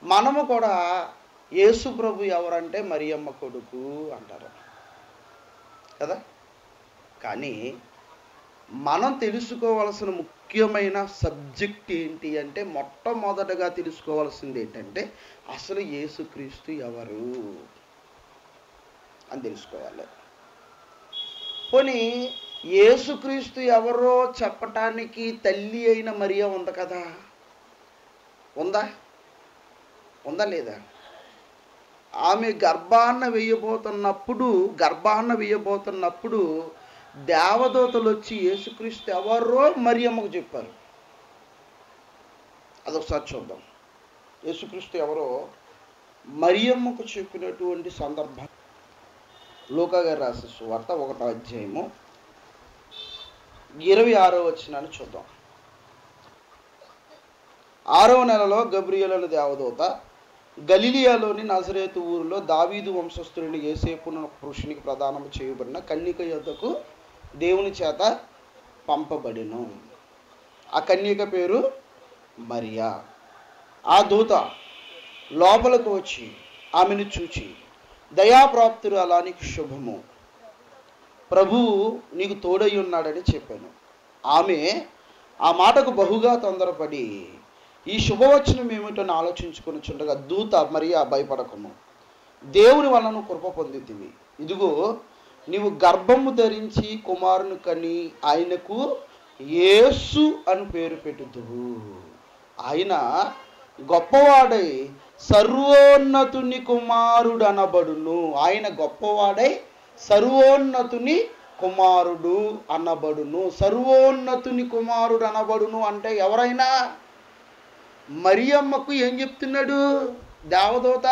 మనము కూడా యేసు ప్రభు ఎవరంటే మరియమ్మ కొడుకు అంటారు కదా కానీ మనం తెలుసుకోవాల్సిన ముఖ్యమైన సబ్జెక్ట్ ఏంటి అంటే మొట్టమొదటగా తెలుసుకోవాల్సింది ఏంటంటే అసలు యేసుక్రీస్తు ఎవరు అని తెలుసుకోవాలి పోనీ యేసుక్రీస్తు ఎవరో చెప్పటానికి తల్లి అయిన మరియ ఉంది కదా ఉందా ఉందా లేదా ఆమె గర్భాన్న వేయబోతున్నప్పుడు గర్భాన్న వేయబోతున్నప్పుడు దేవదూతలు వచ్చి యేసుక్రీస్తు ఎవరో మరియమ్మకు చెప్పారు అదొకసారి చూద్దాం యేసుక్రీస్తు ఎవరో మరియమ్మకు చెప్పినటువంటి సందర్భం లూకా గారు రాసే సువార్త ఒకటో అధ్యాయము ఇరవై ఆరో వచ్చినాన్ని చూద్దాం ఆరవ నెలలో గబ్రియలను దేవదూత గలిలియాలోని నజరేతు ఊరిలో దావీదు వంశస్థుడిని ఏసేపున పురుషునికి ప్రదానం చేయబడిన కన్యక యొద్దకు దేవుని చేత పంపబడిను ఆ కన్యక పేరు మరియా ఆ దూత లోపలకు వచ్చి ఆమెను చూచి దయాప్రాప్తురు అలా నీకు శుభము ప్రభువు నీకు తోడై ఉన్నాడని చెప్పాను ఆమె ఆ మాటకు బహుగా తొందరపడి ఈ శుభవచనం ఏమిటని ఆలోచించుకొని చుండగా దూత మరియా భయపడకము దేవుని వలన కృప పొందితివి ఇదిగో నీవు గర్భము ధరించి కుమారుని కని ఆయనకు యేసు అని పేరు పెట్టుదువు ఆయన గొప్పవాడై సర్వోన్నతుని కుమారుడు అనబడును ఆయన గొప్పవాడై సర్వోన్నతుని కుమారుడు అనబడును సర్వోన్నతుని కుమారుడు అనబడును అంటే ఎవరైనా మరియమ్మకు ఏం చెప్తున్నాడు దేవదూత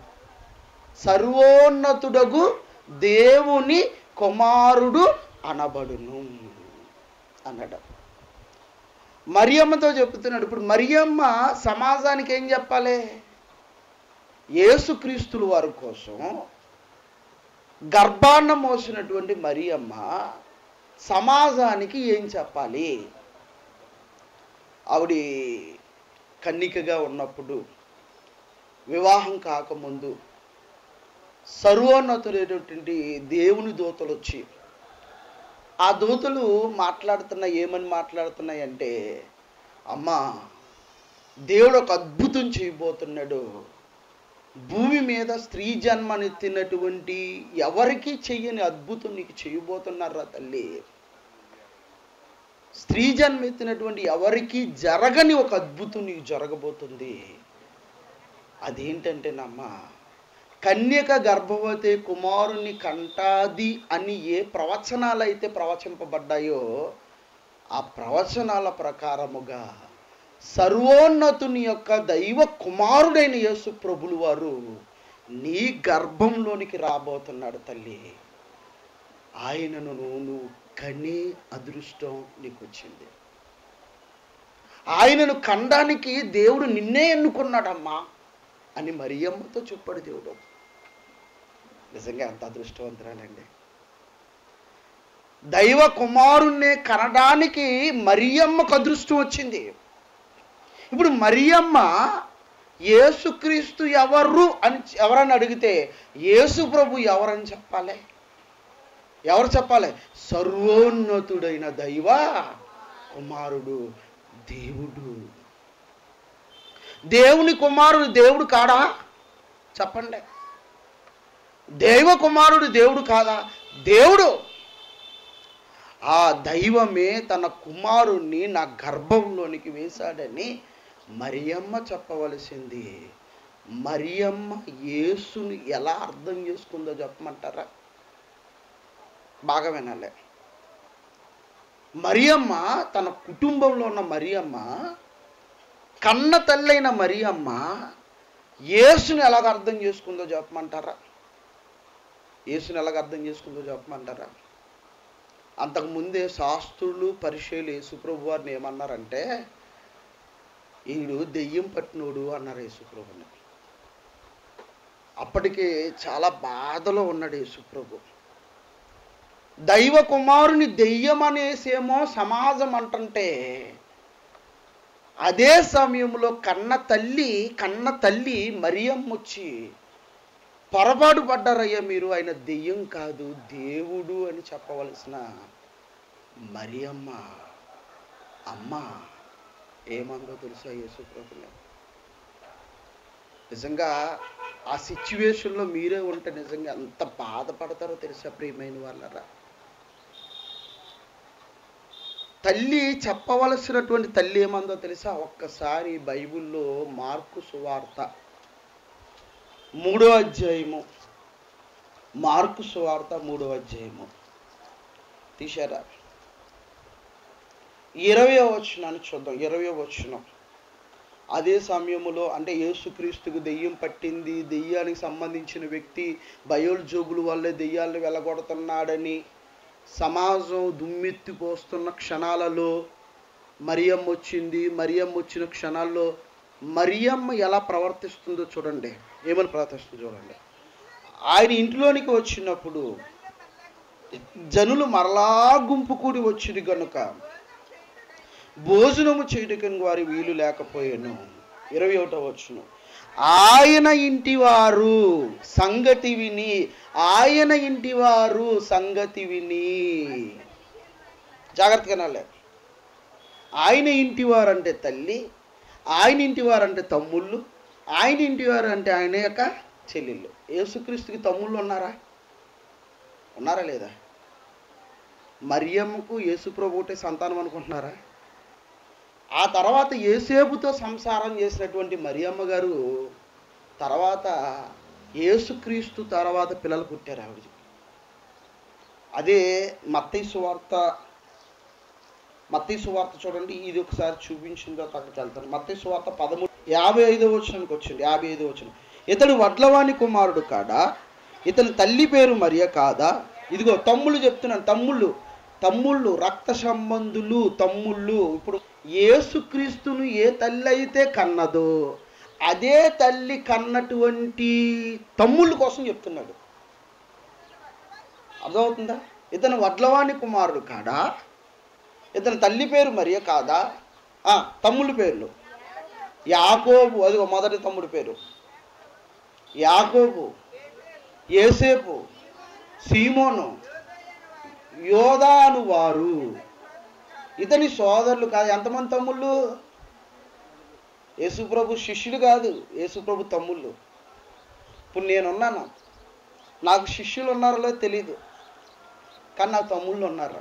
సర్వోన్నతుడగు దేవుని కుమారుడు అనబడును అన్నాడు మరియమ్మతో చెప్తున్నాడు ఇప్పుడు మరియమ్మ సమాజానికి ఏం చెప్పాలి యేసుక్రీస్తుల వారి కోసం గర్భాన్న మోసినటువంటి మరియమ్మ సమాజానికి ఏం చెప్పాలి ఆవిడ కన్నికగా ఉన్నప్పుడు వివాహం కాకముందు సర్వోన్నతులైనటువంటి దేవుని దూతలు వచ్చి ఆ దూతలు మాట్లాడుతున్న ఏమని మాట్లాడుతున్నాయి అంటే అమ్మా దేవుడు ఒక అద్భుతం చేయబోతున్నాడు భూమి మీద స్త్రీ జన్మనెత్తినటువంటి ఎవరికి చెయ్యని అద్భుతం నీకు చేయబోతున్నారా తల్లి స్త్రీ జన్మ ఎత్తినటువంటి ఎవరికి జరగని ఒక అద్భుతం నీకు జరగబోతుంది అదేంటంటే నమ్మ కన్యక గర్భవతి కుమారుని కంటాది అని ఏ ప్రవచనాలు అయితే ప్రవచింపబడ్డాయో ఆ ప్రవచనాల ప్రకారముగా సర్వోన్నతుని యొక్క దైవ కుమారుడైన యేసు ప్రభులు వారు నీ గర్భంలోనికి రాబోతున్నాడు తల్లి ఆయనను నువ్వు కనే అదృష్టం నీకు వచ్చింది ఆయనను కండానికి దేవుడు నిన్నే ఎన్నుకున్నాడమ్మా అని మరియమ్మతో చెప్పాడు దేవుడు నిజంగా ఎంత అదృష్టవంతురాలండి దైవ కుమారుణ్ణి కనడానికి మరియమ్మకు అదృష్టం వచ్చింది ఇప్పుడు మరియమ్మ యేసుక్రీస్తు ఎవరు అని ఎవరని అడిగితే యేసు ప్రభు ఎవరని చెప్పాలి ఎవరు చెప్పాలి సర్వోన్నతుడైన దైవ కుమారుడు దేవుడు దేవుని కుమారుడు దేవుడు కాడా చెప్పండి దైవ కుమారుడు దేవుడు కాదా దేవుడు ఆ దైవమే తన కుమారుణ్ణి నా గర్భంలోనికి వేశాడని మరియమ్మ చెప్పవలసింది మరియమ్మ యేసుని ఎలా అర్థం చేసుకుందో చెప్పమంటారా బాగా వినాలి మరియమ్మ తన కుటుంబంలో ఉన్న మరియమ్మ కన్న తల్లైన మరియమ్మ యేసుని ఎలాగ అర్థం చేసుకుందో చెప్పమంటారా యేసుని ఎలాగ అర్థం చేసుకుందో చెప్పమంటారా అంతకుముందే శాస్త్రులు పరిచయలు యేసుప్రభు వారిని ఏమన్నారంటే ఈడు దెయ్యం పట్టినోడు అన్నారు యేసుప్రభుని అప్పటికే చాలా బాధలో ఉన్నాడు యేసుప్రభు దైవ కుమారుని దెయ్యం అనేసేమో సమాజం అంటుంటే అదే సమయంలో కన్న తల్లి కన్న తల్లి మరియమ్మ వచ్చి పొరపాటు పడ్డారయ్యా మీరు ఆయన దెయ్యం కాదు దేవుడు అని చెప్పవలసిన మరియమ్మ అమ్మ ఏమందో తెలుసా యేసుప్రభుని నిజంగా ఆ సిచ్యువేషన్లో మీరే ఉంటే నిజంగా ఎంత బాధపడతారో తెలుసా ప్రియమైన వాళ్ళరా తల్లి చెప్పవలసినటువంటి తల్లి ఏమందో తెలుసా ఒక్కసారి బైబిల్లో మార్కు సువార్త మూడో అధ్యాయము మార్కు సువార్త మూడో అధ్యాయము తీశారా ఇరవై వచనాన్ని చూద్దాం ఇరవై వచనం అదే సమయంలో అంటే యేసుక్రీస్తుకు దెయ్యం పట్టింది దెయ్యానికి సంబంధించిన వ్యక్తి బయోల్జోగుల వల్లే దెయ్యాలను వెళ్ళగొడుతున్నాడని సమాజం దుమ్మెత్తిపోస్తున్న క్షణాలలో మరియమ్మ వచ్చింది మరియమ్మ వచ్చిన క్షణాల్లో మరియమ్మ ఎలా ప్రవర్తిస్తుందో చూడండి ఏమని ప్రవర్తిస్తుందో చూడండి ఆయన ఇంట్లోనికి వచ్చినప్పుడు జనులు మరలా గుంపు కూడి వచ్చింది కనుక భోజనము చేయడానికి వారి వీలు లేకపోయాను ఇరవై ఒకటో వచ్చును ఆయన ఇంటి వారు సంగతి విని ఆయన ఇంటి వారు సంగతి విని జాగ్రత్తగా నాలే ఆయన ఇంటి వారు అంటే తల్లి ఆయన ఇంటి వారు అంటే తమ్ముళ్ళు ఆయన ఇంటి వారు అంటే ఆయన యొక్క చెల్లెళ్ళు యేసుక్రీస్తుకి తమ్ముళ్ళు ఉన్నారా ఉన్నారా లేదా మరియమ్మకు యేసుప్రభు ఒకటే సంతానం అనుకుంటున్నారా ఆ తర్వాత ఏసేపుతో సంసారం చేసినటువంటి మరియమ్మ గారు తర్వాత యేసుక్రీస్తు తర్వాత పిల్లలు పుట్టారు ఆవిడ అదే మత్తయి సువార్త మత్తయి సువార్త చూడండి ఇది ఒకసారి చూపించిన తర్వాత అక్కడికి వెళ్తాను మత్తయి సువార్త పదమూడు యాభై ఐదో వచనానికి వచ్చింది యాభై ఐదో వచనం ఇతడు వడ్లవాణి కుమారుడు కాడా ఇతని తల్లి పేరు మరియ కాదా ఇదిగో తమ్ముళ్ళు చెప్తున్నాను తమ్ముళ్ళు తమ్ముళ్ళు రక్త సంబంధులు తమ్ముళ్ళు ఇప్పుడు యేసుక్రీస్తును ఏ తల్లి అయితే కన్నదో అదే తల్లి కన్నటువంటి తమ్ముళ్ళ కోసం చెప్తున్నాడు అర్థమవుతుందా ఇతను వడ్లవాణి కుమారుడు కాడా ఇతని తల్లి పేరు మరియ కాదా ఆ, తమ్ముళ్ళ పేర్లు యాకోబు అదిగో మొదటి తమ్ముడి పేరు యాకోబు ఏసేపు సీమోను యోధాను వారు ఇతని సోదరులు కాదు ఎంతమంది తమ్ముళ్ళు యేసుప్రభు శిష్యులు కాదు యేసుప్రభు తమ్ముళ్ళు ఇప్పుడు నేనున్నాను నాకు శిష్యులు ఉన్నారో లేదో తెలీదు కానీ నాకు తమ్ముళ్ళు ఉన్నారు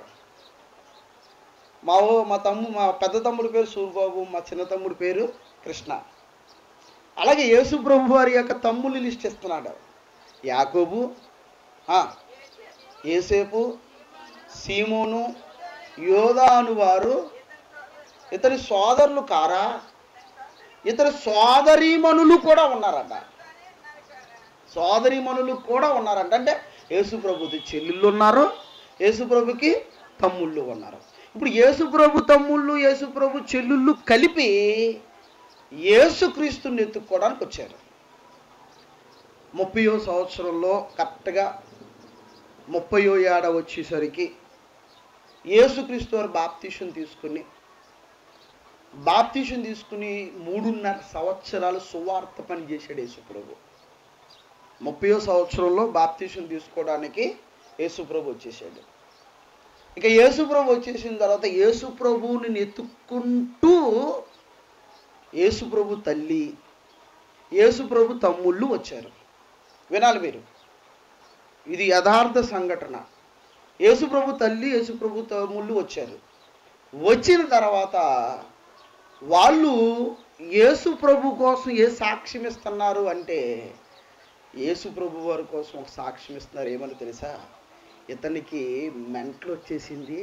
మా ఓ మా తమ్ము మా పెద్ద తమ్ముడి పేరు సూర్బాబు మా చిన్న తమ్ముడి పేరు కృష్ణ అలాగే యేసు ప్రభు వారి యొక్క తమ్ముళ్ళు లిస్ట్ ఇస్తున్నాడు యాకోబు ఆ, ఏసేపు సీమోను యోధా అను వారు ఇతని సోదరులు కారా ఇతని సోదరీమణులు కూడా ఉన్నారట సోదరీమణులు కూడా ఉన్నారంట అంటే యేసుప్రభుకి చెల్లెళ్ళు ఉన్నారు యేసుప్రభుకి తమ్ముళ్ళు ఉన్నారు ఇప్పుడు యేసుప్రభు తమ్ముళ్ళు యేసుప్రభు చెల్లుళ్ళు కలిపి యేసుక్రీస్తుని ఎత్తుక్కోవడానికి వచ్చారు ముప్పయో సంవత్సరంలో కరెక్ట్గా ముప్పయో ఏడ వచ్చేసరికి యేసుక్రీస్తు వారు బాప్తీషం తీసుకుని బాప్తీషం తీసుకుని మూడున్నర సంవత్సరాలు సువార్త పని చేశాడు యేసుప్రభు ముప్పయో సంవత్సరంలో బాప్తీషం తీసుకోవడానికి యేసుప్రభు వచ్చేసాడు ఇక యేసుప్రభు వచ్చేసిన తర్వాత యేసుప్రభువుని ఎత్తుక్కుంటూ యేసుప్రభు తల్లి యేసుప్రభు తమ్ముళ్ళు వచ్చారు వినాలి మీరు ఇది యథార్థ సంఘటన యేసుప్రభు తల్లి యేసుప్రభు తమ్ముళ్ళు వచ్చారు వచ్చిన తర్వాత వాళ్ళు యేసు ప్రభు కోసం ఏ సాక్ష్యం ఇస్తున్నారు అంటే యేసు ప్రభు వారి కోసం ఒక సాక్ష్యం ఇస్తున్నారు ఏమని తెలుసా ఇతనికి మెంటలు వచ్చేసింది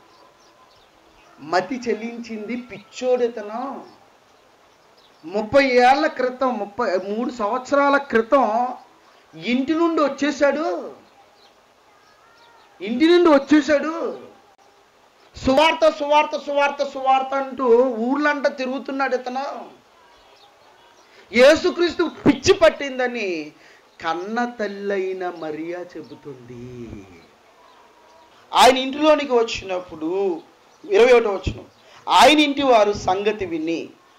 మతి చెల్లించింది పిచ్చోడు ఇతను ముప్పై ఏళ్ల క్రితం ముప్పై మూడు సంవత్సరాల క్రితం ఇంటి నుండి వచ్చేసాడు ఇంటి నుండి వచ్చేసాడు సువార్త సువార్త సువార్త సువార్త అంటూ ఊర్లంట తిరుగుతున్నాడు ఇతను యేసుక్రీస్తు పిచ్చి పట్టిందని కన్న తల్లైన మరియా చెబుతుంది ఆయన ఇంటిలోనికి వచ్చినప్పుడు ఇరవై ఒకటో వచ్చిన ఆయన ఇంటి వారు సంగతి విని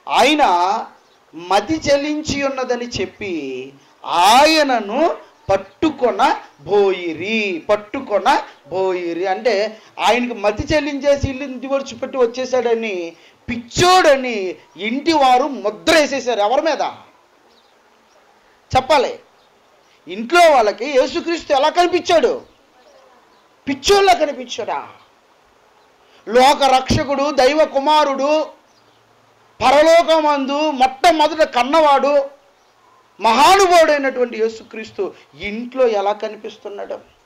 ఆయన మతి చెలించి ఉన్నదని చెప్పి ఆయనను పట్టుకొన బోయిరి పట్టుకొన బోయిరి అంటే ఆయనకి మతి చెల్లించేసి ఇల్లు ఇంటి విడిచిపెట్టి వచ్చేసాడని పిచ్చోడని ఇంటి వారు ముద్ర వేసేసారు ఎవరి మీద చెప్పాలి ఇంట్లో వాళ్ళకి యేసుక్రీస్తు ఎలా కనిపించాడు పిచ్చోళ్ళ కనిపించాడా లోక రక్షకుడు దైవ కుమారుడు పరలోకమందు మొట్టమొదట కన్నవాడు మహానుభావుడైనటువంటి యేసుక్రీస్తు ఇంట్లో ఎలా కనిపిస్తున్నాడు